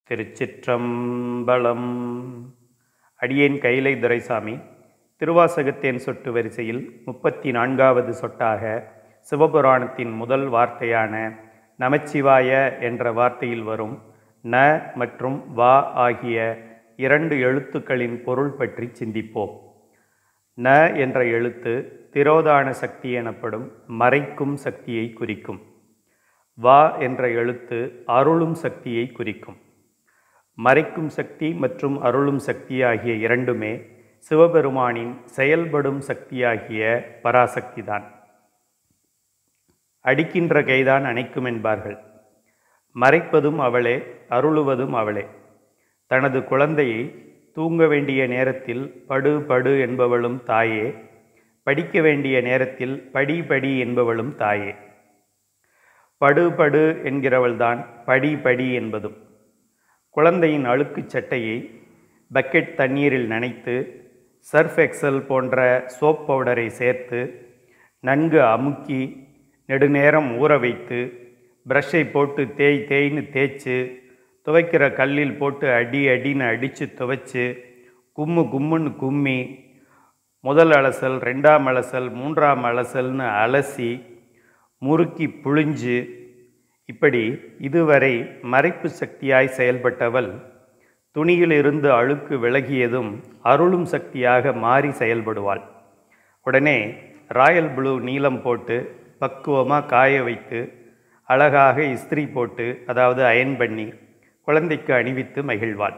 திருச்சிற்றம்பலம் அடியேன் கைலை துரைசாமி திருவாசகத்தேன் சொட்டு வரிசையில் முப்பத்தி நான்காவது சொட்டாக சிவபுராணத்தின் முதல் வார்த்தையான நமச்சிவாய என்ற வார்த்தையில் வரும் ந மற்றும் வா ஆகிய இரண்டு எழுத்துக்களின் பொருள் பற்றி சிந்திப்போம் ந என்ற எழுத்து திரோதான சக்தி எனப்படும் மறைக்கும் சக்தியை குறிக்கும் வா என்ற எழுத்து அருளும் சக்தியை குறிக்கும் மறைக்கும் சக்தி மற்றும் அருளும் சக்தி ஆகிய இரண்டுமே சிவபெருமானின் செயல்படும் சக்தியாகிய பராசக்திதான் அடிக்கின்ற கைதான் அணைக்கும் என்பார்கள் மறைப்பதும் அவளே அருளுவதும் அவளே தனது குழந்தையை தூங்க வேண்டிய நேரத்தில் படு படு என்பவளும் தாயே படிக்க வேண்டிய நேரத்தில் படி படி என்பவளும் தாயே படு படு என்கிறவள்தான் படி படி என்பதும் குழந்தையின் அழுக்குச் சட்டையை பக்கெட் தண்ணீரில் நனைத்து சர்ஃப் எக்ஸல் போன்ற சோப் பவுடரை சேர்த்து நன்கு அமுக்கி நெடுநேரம் ஊற வைத்து ப்ரஷ்ஷை போட்டு தேய் தேய்னு தேய்ச்சி துவைக்கிற கல்லில் போட்டு அடி அடின்னு அடித்து துவைச்சு கும்மு கும்முன்னு கும்மி முதல் அலசல் ரெண்டாம் அலசல் மூன்றாம் அலசல்னு அலசி முறுக்கி புழிஞ்சு இப்படி இதுவரை மறைப்பு சக்தியாய் செயல்பட்டவள் துணியிலிருந்து அழுக்கு விலகியதும் அருளும் சக்தியாக மாறி செயல்படுவாள் உடனே ராயல் ப்ளூ நீலம் போட்டு பக்குவமாக காய வைத்து அழகாக இஸ்திரி போட்டு அதாவது அயன் பண்ணி குழந்தைக்கு அணிவித்து மகிழ்வாள்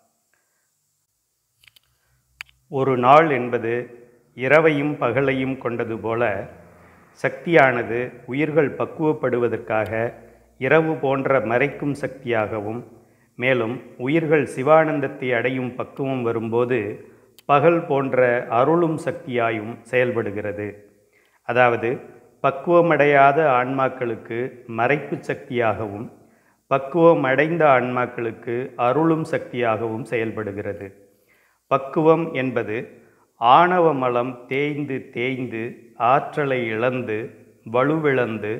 ஒரு நாள் என்பது இரவையும் பகலையும் கொண்டது போல சக்தியானது உயிர்கள் பக்குவப்படுவதற்காக இரவு போன்ற மறைக்கும் சக்தியாகவும் மேலும் உயிர்கள் சிவானந்தத்தை அடையும் பக்குவம் வரும்போது பகல் போன்ற அருளும் சக்தியாயும் செயல்படுகிறது அதாவது பக்குவமடையாத ஆன்மாக்களுக்கு மறைப்பு சக்தியாகவும் பக்குவம் அடைந்த ஆன்மாக்களுக்கு அருளும் சக்தியாகவும் செயல்படுகிறது பக்குவம் என்பது ஆணவ மலம் தேய்ந்து தேய்ந்து ஆற்றலை இழந்து வலுவிழந்து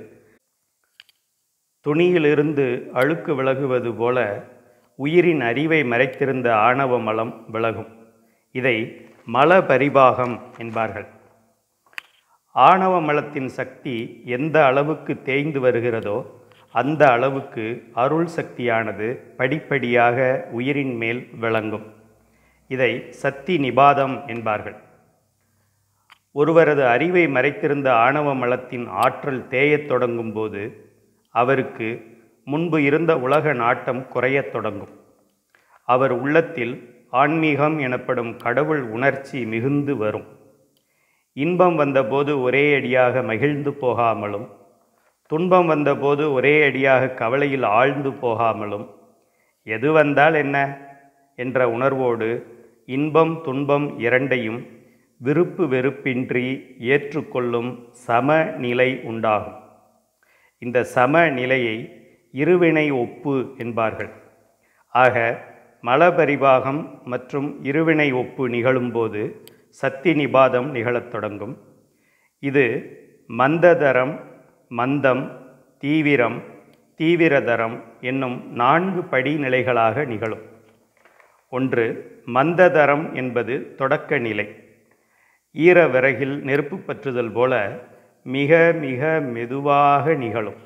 துணியிலிருந்து அழுக்கு விலகுவது போல உயிரின் அறிவை மறைத்திருந்த ஆணவ மலம் விலகும் இதை மல பரிபாகம் என்பார்கள் ஆணவ மலத்தின் சக்தி எந்த அளவுக்கு தேய்ந்து வருகிறதோ அந்த அளவுக்கு அருள் சக்தியானது படிப்படியாக உயிரின் மேல் விளங்கும் இதை சக்தி நிபாதம் என்பார்கள் ஒருவரது அறிவை மறைத்திருந்த ஆணவ மலத்தின் ஆற்றல் தேயத் தொடங்கும் போது அவருக்கு முன்பு இருந்த உலக நாட்டம் குறையத் தொடங்கும் அவர் உள்ளத்தில் ஆன்மீகம் எனப்படும் கடவுள் உணர்ச்சி மிகுந்து வரும் இன்பம் வந்தபோது ஒரே அடியாக மகிழ்ந்து போகாமலும் துன்பம் வந்தபோது ஒரே அடியாக கவலையில் ஆழ்ந்து போகாமலும் எது வந்தால் என்ன என்ற உணர்வோடு இன்பம் துன்பம் இரண்டையும் விருப்பு வெறுப்பின்றி ஏற்றுக்கொள்ளும் சமநிலை உண்டாகும் இந்த சமநிலையை இருவினை ஒப்பு என்பார்கள் ஆக மலபரிபாகம் மற்றும் இருவினை ஒப்பு நிகழும்போது சக்தி நிபாதம் நிகழத் தொடங்கும் இது மந்ததரம் மந்தம் தீவிரம் தீவிரதரம் என்னும் நான்கு படிநிலைகளாக நிகழும் ஒன்று மந்ததரம் என்பது தொடக்க நிலை ஈர விறகில் நெருப்பு பற்றுதல் போல மிக மிக மெதுவாக நிகழும்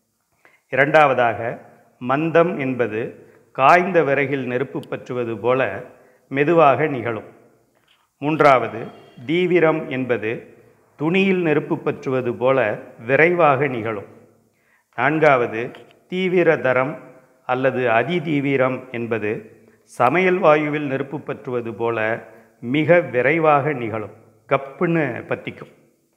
இரண்டாவதாக மந்தம் என்பது காய்ந்த விறகில் நெருப்பு பற்றுவது போல மெதுவாக நிகழும் மூன்றாவது தீவிரம் என்பது துணியில் நெருப்பு பற்றுவது போல விரைவாக நிகழும் நான்காவது தீவிர தரம் அல்லது அதிதீவிரம் என்பது சமையல் வாயுவில் நெருப்பு பற்றுவது போல மிக விரைவாக நிகழும் கப்புன்னு பற்றிக்கும்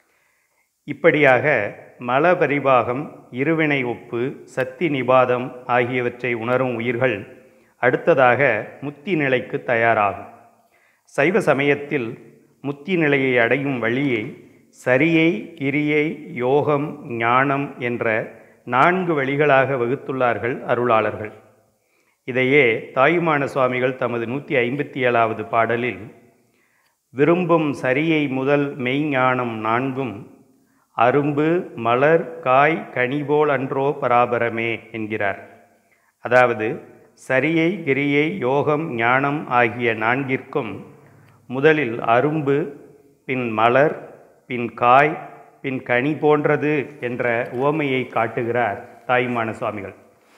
இப்படியாக மலபரிபாகம் இருவினை ஒப்பு சக்தி நிபாதம் ஆகியவற்றை உணரும் உயிர்கள் அடுத்ததாக முத்தி நிலைக்கு தயாராகும் சைவ சமயத்தில் முத்தி நிலையை அடையும் வழியை சரியை கிரியை யோகம் ஞானம் என்ற நான்கு வழிகளாக வகுத்துள்ளார்கள் அருளாளர்கள் இதையே தாயுமான சுவாமிகள் தமது நூற்றி ஐம்பத்தி ஏழாவது பாடலில் விரும்பும் சரியை முதல் மெய்ஞானம் நான்கும் அரும்பு மலர் காய் கனி போல் அன்றோ பராபரமே என்கிறார் அதாவது சரியை கிரியை யோகம் ஞானம் ஆகிய நான்கிற்கும் முதலில் அரும்பு பின் மலர் பின் காய் பின் கனி போன்றது என்ற உவமையை காட்டுகிறார் தாய்மான சுவாமிகள்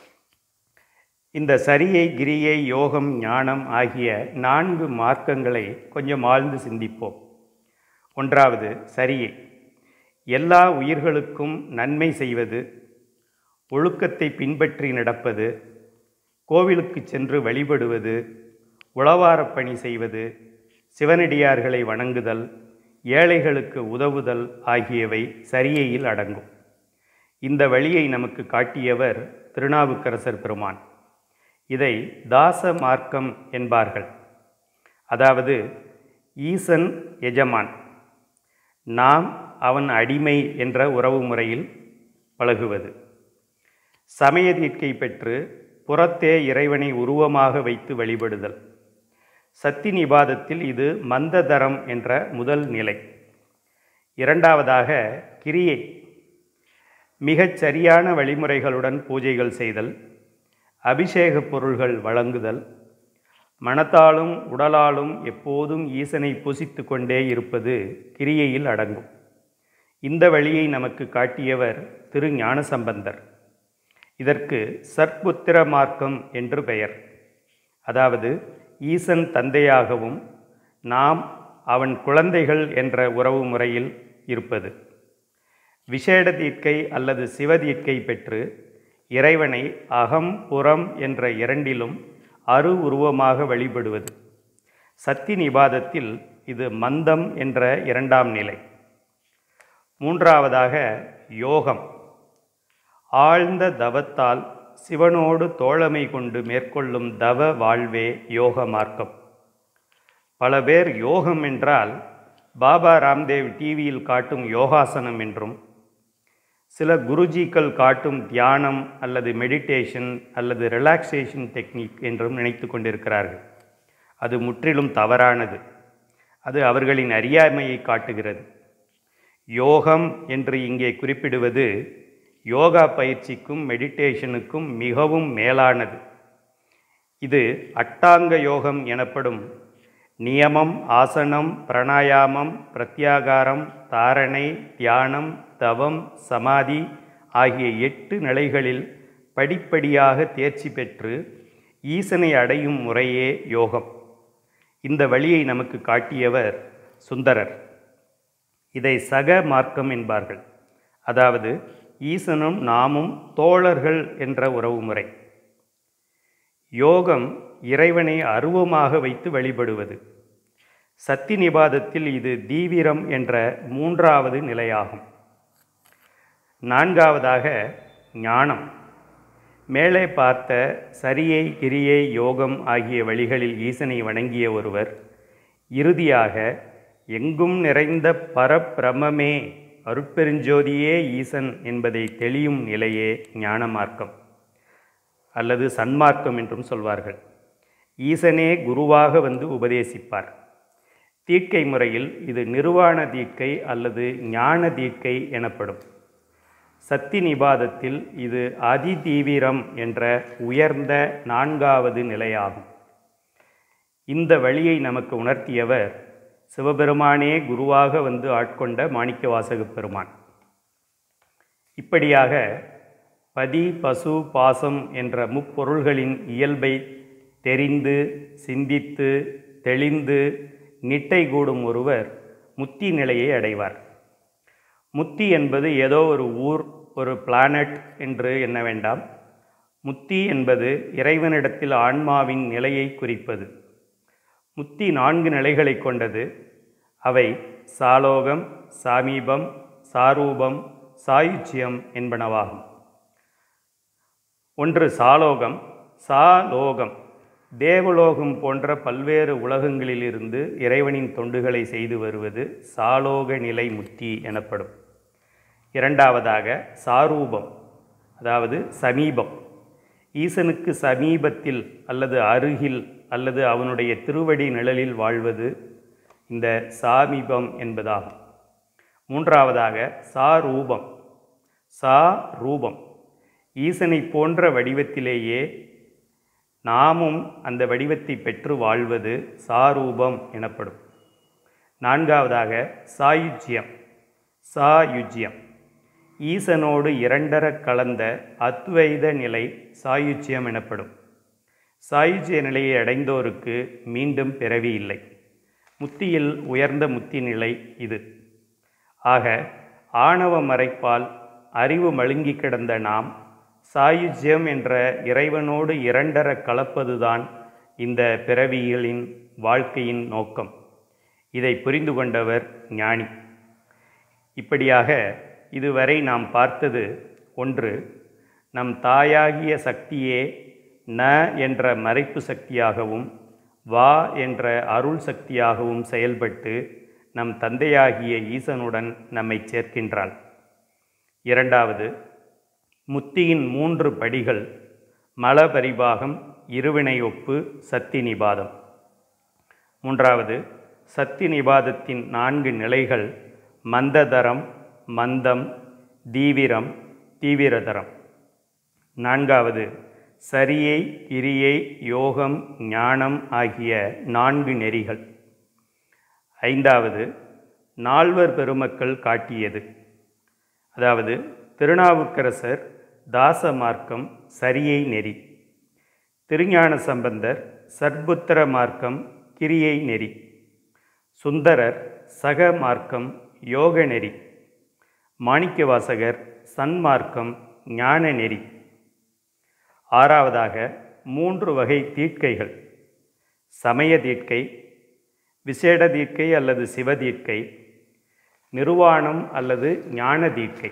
இந்த சரியை கிரியை யோகம் ஞானம் ஆகிய நான்கு மார்க்கங்களை கொஞ்சம் ஆழ்ந்து சிந்திப்போம் ஒன்றாவது சரியை எல்லா உயிர்களுக்கும் நன்மை செய்வது ஒழுக்கத்தை பின்பற்றி நடப்பது கோவிலுக்கு சென்று வழிபடுவது உளவாரப் பணி செய்வது சிவனடியார்களை வணங்குதல் ஏழைகளுக்கு உதவுதல் ஆகியவை சரியையில் அடங்கும் இந்த வழியை நமக்கு காட்டியவர் திருநாவுக்கரசர் பெருமான் இதை தாச மார்க்கம் என்பார்கள் அதாவது ஈசன் எஜமான் நாம் அவன் அடிமை என்ற உறவு முறையில் பழகுவது சமய தீட்கை பெற்று புறத்தே இறைவனை உருவமாக வைத்து வழிபடுதல் சத்தி நிபாதத்தில் இது மந்ததரம் என்ற முதல் நிலை இரண்டாவதாக கிரியை மிகச் சரியான வழிமுறைகளுடன் பூஜைகள் செய்தல் அபிஷேக பொருள்கள் வழங்குதல் மனத்தாலும் உடலாலும் எப்போதும் ஈசனை புசித்து கொண்டே இருப்பது கிரியையில் அடங்கும் இந்த வழியை நமக்கு காட்டியவர் திரு ஞானசம்பந்தர் இதற்கு சற்புத்திர மார்க்கம் என்று பெயர் அதாவது ஈசன் தந்தையாகவும் நாம் அவன் குழந்தைகள் என்ற உறவு முறையில் இருப்பது விசேட தீட்கை அல்லது சிவதீட்கை பெற்று இறைவனை அகம் புறம் என்ற இரண்டிலும் அரு உருவமாக வழிபடுவது சத்தி நிபாதத்தில் இது மந்தம் என்ற இரண்டாம் நிலை மூன்றாவதாக யோகம் ஆழ்ந்த தவத்தால் சிவனோடு தோழமை கொண்டு மேற்கொள்ளும் தவ வாழ்வே யோக மார்க்கம் பல பேர் யோகம் என்றால் பாபா ராம்தேவ் டிவியில் காட்டும் யோகாசனம் என்றும் சில குருஜிக்கள் காட்டும் தியானம் அல்லது மெடிடேஷன் அல்லது ரிலாக்ஸேஷன் டெக்னிக் என்றும் நினைத்து கொண்டிருக்கிறார்கள் அது முற்றிலும் தவறானது அது அவர்களின் அறியாமையை காட்டுகிறது யோகம் என்று இங்கே குறிப்பிடுவது யோகா பயிற்சிக்கும் மெடிடேஷனுக்கும் மிகவும் மேலானது இது அட்டாங்க யோகம் எனப்படும் நியமம் ஆசனம் பிராணாயாமம் பிரத்யாகாரம் தாரணை தியானம் தவம் சமாதி ஆகிய எட்டு நிலைகளில் படிப்படியாக தேர்ச்சி பெற்று ஈசனை அடையும் முறையே யோகம் இந்த வழியை நமக்கு காட்டியவர் சுந்தரர் இதை சக மார்க்கம் என்பார்கள் அதாவது ஈசனும் நாமும் தோழர்கள் என்ற உறவு முறை யோகம் இறைவனை அருவமாக வைத்து வழிபடுவது சத்தி நிபாதத்தில் இது தீவிரம் என்ற மூன்றாவது நிலையாகும் நான்காவதாக ஞானம் மேலே பார்த்த சரியை கிரியை யோகம் ஆகிய வழிகளில் ஈசனை வணங்கிய ஒருவர் இறுதியாக எங்கும் நிறைந்த பரப்பிரமே அருட்பெருஞ்சோதியே ஈசன் என்பதை தெளியும் நிலையே ஞான மார்க்கம் அல்லது சன்மார்க்கம் என்றும் சொல்வார்கள் ஈசனே குருவாக வந்து உபதேசிப்பார் தீட்கை முறையில் இது நிர்வாண தீட்கை அல்லது ஞான தீட்கை எனப்படும் சத்தி நிபாதத்தில் இது அதிதீவிரம் என்ற உயர்ந்த நான்காவது நிலையாகும் இந்த வழியை நமக்கு உணர்த்தியவர் சிவபெருமானே குருவாக வந்து ஆட்கொண்ட மாணிக்கவாசகப் பெருமான் இப்படியாக பதி பசு பாசம் என்ற முப்பொருள்களின் இயல்பை தெரிந்து சிந்தித்து தெளிந்து நிட்டை கூடும் ஒருவர் முத்தி நிலையை அடைவார் முத்தி என்பது ஏதோ ஒரு ஊர் ஒரு பிளானட் என்று எண்ண வேண்டாம் முத்தி என்பது இறைவனிடத்தில் ஆன்மாவின் நிலையை குறிப்பது முத்தி நான்கு நிலைகளை கொண்டது அவை சாலோகம் சாமீபம் சாரூபம் சாயுச்சியம் என்பனவாகும் ஒன்று சாலோகம் சாலோகம் தேவலோகம் போன்ற பல்வேறு உலகங்களிலிருந்து இறைவனின் தொண்டுகளை செய்து வருவது சாலோக நிலை முத்தி எனப்படும் இரண்டாவதாக சாரூபம் அதாவது சமீபம் ஈசனுக்கு சமீபத்தில் அல்லது அருகில் அல்லது அவனுடைய திருவடி நிழலில் வாழ்வது இந்த சாமீபம் என்பதாகும் மூன்றாவதாக சாரூபம் சா ரூபம் ஈசனை போன்ற வடிவத்திலேயே நாமும் அந்த வடிவத்தை பெற்று வாழ்வது சாரூபம் எனப்படும் நான்காவதாக சாயுஜ்யம் சாயுஜ்யம் ஈசனோடு இரண்டர கலந்த அத்வைத நிலை சாயுஜ்யம் எனப்படும் சாயுஜ்ய நிலையை அடைந்தோருக்கு மீண்டும் பிறவி இல்லை முத்தியில் உயர்ந்த முத்தி நிலை இது ஆக ஆணவ மறைப்பால் அறிவு மழுங்கி கிடந்த நாம் சாயுஜ்யம் என்ற இறைவனோடு இரண்டர கலப்பதுதான் இந்த பிறவிகளின் வாழ்க்கையின் நோக்கம் இதை புரிந்து கொண்டவர் ஞானி இப்படியாக இதுவரை நாம் பார்த்தது ஒன்று நம் தாயாகிய சக்தியே ந என்ற மறைப்பு சக்தியாகவும் வா என்ற அருள் சக்தியாகவும் செயல்பட்டு நம் தந்தையாகிய ஈசனுடன் நம்மை சேர்க்கின்றாள் இரண்டாவது முத்தியின் மூன்று படிகள் மலபரிபாகம் இருவினை ஒப்பு சத்தி நிபாதம் மூன்றாவது சத்தி நிபாதத்தின் நான்கு நிலைகள் மந்ததரம் மந்தம் தீவிரம் தீவிரதரம் நான்காவது சரியை கிரியை யோகம் ஞானம் ஆகிய நான்கு நெறிகள் ஐந்தாவது நால்வர் பெருமக்கள் காட்டியது அதாவது திருநாவுக்கரசர் தாச மார்க்கம் சரியை நெறி திருஞான சம்பந்தர் சர்புத்திர மார்க்கம் கிரியை நெறி சுந்தரர் சக மார்க்கம் யோக நெறி மாணிக்கவாசகர் சன்மார்க்கம் ஞான நெறி ஆறாவதாக மூன்று வகை தீட்கைகள் சமய தீட்கை விசேட தீட்கை அல்லது சிவதீட்கை நிர்வாணம் அல்லது ஞான தீட்கை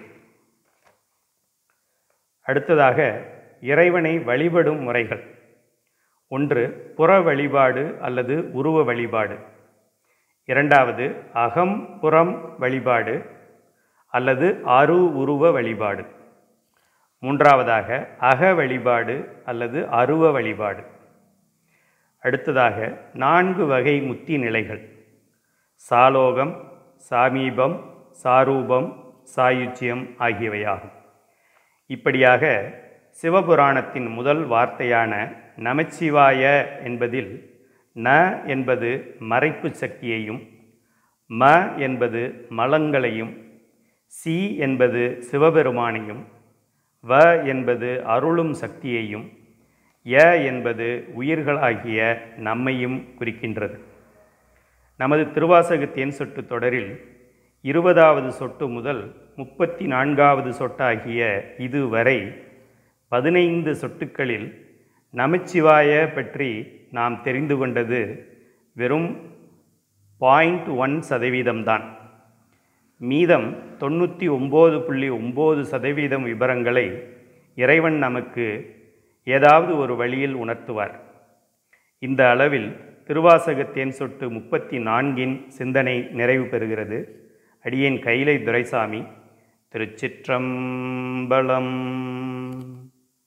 அடுத்ததாக இறைவனை வழிபடும் முறைகள் ஒன்று புற வழிபாடு அல்லது உருவ வழிபாடு இரண்டாவது அகம் புறம் வழிபாடு அல்லது அரு உருவ வழிபாடு மூன்றாவதாக அக வழிபாடு அல்லது அருவ வழிபாடு அடுத்ததாக நான்கு வகை முத்தி நிலைகள் சாலோகம் சாமீபம் சாரூபம் சாயுச்சியம் ஆகியவையாகும் இப்படியாக சிவபுராணத்தின் முதல் வார்த்தையான நமச்சிவாய என்பதில் ந என்பது மறைப்பு சக்தியையும் ம என்பது மலங்களையும் சி என்பது சிவபெருமானையும் வ என்பது அருளும் சக்தியையும் ய என்பது உயிர்களாகிய நம்மையும் குறிக்கின்றது நமது திருவாசக தேன் சொட்டு தொடரில் இருபதாவது சொட்டு முதல் முப்பத்தி நான்காவது சொட்டாகிய இதுவரை பதினைந்து சொட்டுக்களில் நமச்சிவாய பற்றி நாம் தெரிந்து கொண்டது வெறும் பாயிண்ட் ஒன் சதவீதம்தான் மீதம் தொண்ணூற்றி ஒம்பது புள்ளி ஒம்பது சதவீதம் விவரங்களை இறைவன் நமக்கு ஏதாவது ஒரு வழியில் உணர்த்துவார் இந்த அளவில் திருவாசக தேன் சொட்டு முப்பத்தி நான்கின் சிந்தனை நிறைவு பெறுகிறது அடியேன் கைலை துரைசாமி திருச்சிற்றம்பலம்